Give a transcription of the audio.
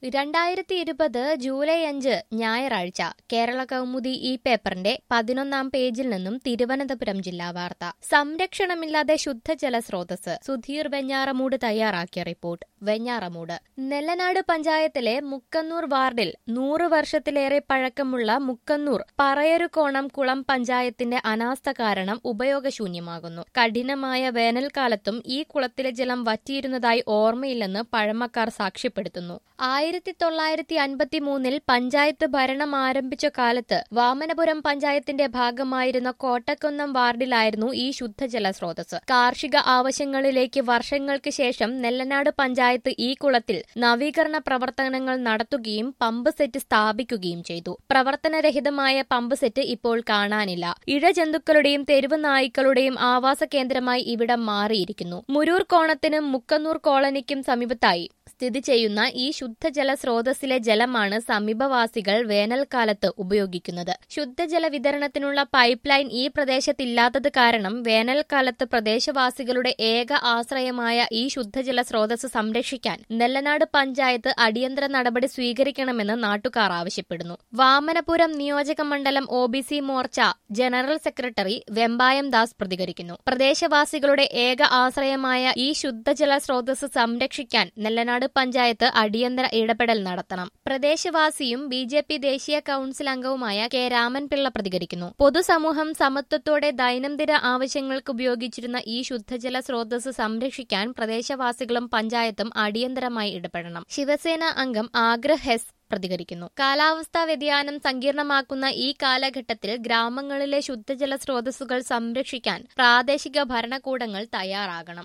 രണ്ടായിരത്തി ഇരുപത് ജൂലൈ അഞ്ച് ഞായറാഴ്ച കേരള കൗമുദി ഈ പേപ്പറിന്റെ പതിനൊന്നാം പേജിൽ നിന്നും തിരുവനന്തപുരം ജില്ലാ വാർത്ത സംരക്ഷണമില്ലാതെ ശുദ്ധജല സ്രോതസ് സുധീർ വെഞ്ഞാറമൂട് തയ്യാറാക്കിയ റിപ്പോർട്ട് വെഞ്ഞാറമൂട് നെല്ലനാട് പഞ്ചായത്തിലെ മുക്കന്നൂർ വാർഡിൽ നൂറ് വർഷത്തിലേറെ പഴക്കമുള്ള മുക്കന്നൂർ പറയരുകോണം കുളം പഞ്ചായത്തിന്റെ അനാസ്ഥ കാരണം ഉപയോഗശൂന്യമാകുന്നു കഠിനമായ വേനൽക്കാലത്തും ഈ കുളത്തിലെ ജലം വറ്റിയിരുന്നതായി ഓർമ്മയില്ലെന്ന് പഴമക്കാർ സാക്ഷ്യപ്പെടുത്തുന്നു ആയിരത്തി തൊള്ളായിരത്തി അൻപത്തി മൂന്നിൽ പഞ്ചായത്ത് ഭരണം ആരംഭിച്ച കാലത്ത് വാമനപുരം പഞ്ചായത്തിന്റെ ഭാഗമായിരുന്ന കോട്ടക്കുന്നം വാർഡിലായിരുന്നു ഈ ശുദ്ധജല സ്രോതസ് കാർഷിക ആവശ്യങ്ങളിലേക്ക് വർഷങ്ങൾക്ക് ശേഷം നെല്ലനാട് പഞ്ചായത്ത് ഈ കുളത്തിൽ നവീകരണ പ്രവർത്തനങ്ങൾ നടത്തുകയും പമ്പ് സെറ്റ് സ്ഥാപിക്കുകയും ചെയ്തു പ്രവർത്തനരഹിതമായ പമ്പ് സെറ്റ് ഇപ്പോൾ കാണാനില്ല ഇഴജന്തുക്കളുടെയും തെരുവ് നായ്ക്കളുടെയും ആവാസ കേന്ദ്രമായി ഇവിടം മാറിയിരിക്കുന്നു മുരൂർ കോണത്തിനും മുക്കന്നൂർ കോളനിക്കും സമീപത്തായി സ്ഥിതി ചെയ്യുന്ന ഈ ശുദ്ധജല സ്രോതസ്സിലെ ജലമാണ് സമീപവാസികൾ വേനൽക്കാലത്ത് ഉപയോഗിക്കുന്നത് ശുദ്ധജല വിതരണത്തിനുള്ള പൈപ്പ് ലൈൻ ഈ പ്രദേശത്തില്ലാത്തത് കാരണം വേനൽക്കാലത്ത് പ്രദേശവാസികളുടെ ഏക ആശ്രയമായ ഈ ശുദ്ധജല സ്രോതസ് സംരക്ഷിക്കാൻ നെല്ലനാട് പഞ്ചായത്ത് അടിയന്തര നടപടി സ്വീകരിക്കണമെന്ന് നാട്ടുകാർ ആവശ്യപ്പെടുന്നു വാമനപുരം നിയോജക മണ്ഡലം O B C Morcha general secretary Vembayam Das പ്രതികരിക്കുന്നു പ്രദേശവാസികളുടെ ഏക ആശ്രയമായ ഈ ശുദ്ധജല സ്രോതസ് സംരക്ഷിക്കാൻ നെല്ലനാട് പഞ്ചായത്ത് അടിയന്തര ഇടപെടൽ നടത്തണം പ്രദേശവാസിയും ബി ജെ പി ദേശീയ കൌൺസിൽ അംഗവുമായ കെ രാമൻപിള്ള പ്രതികരിക്കുന്നു പൊതുസമൂഹം സമത്വത്തോടെ ദൈനംദിന ആവശ്യങ്ങൾക്ക് ഉപയോഗിച്ചിരുന്ന ഈ ശുദ്ധജല സ്രോതസ് സംരക്ഷിക്കാൻ പ്രദേശവാസികളും പഞ്ചായത്തും അടിയന്തരമായി ഇടപെടണം ശിവസേന അംഗം ആഗ്രഹ് ഹെസ് പ്രതികരിക്കുന്നു കാലാവസ്ഥാ വ്യതിയാനം സങ്കീർണമാക്കുന്ന ഈ കാലഘട്ടത്തിൽ ഗ്രാമങ്ങളിലെ ശുദ്ധജല സ്രോതസ്സുകൾ സംരക്ഷിക്കാൻ പ്രാദേശിക ഭരണകൂടങ്ങൾ തയ്യാറാകണം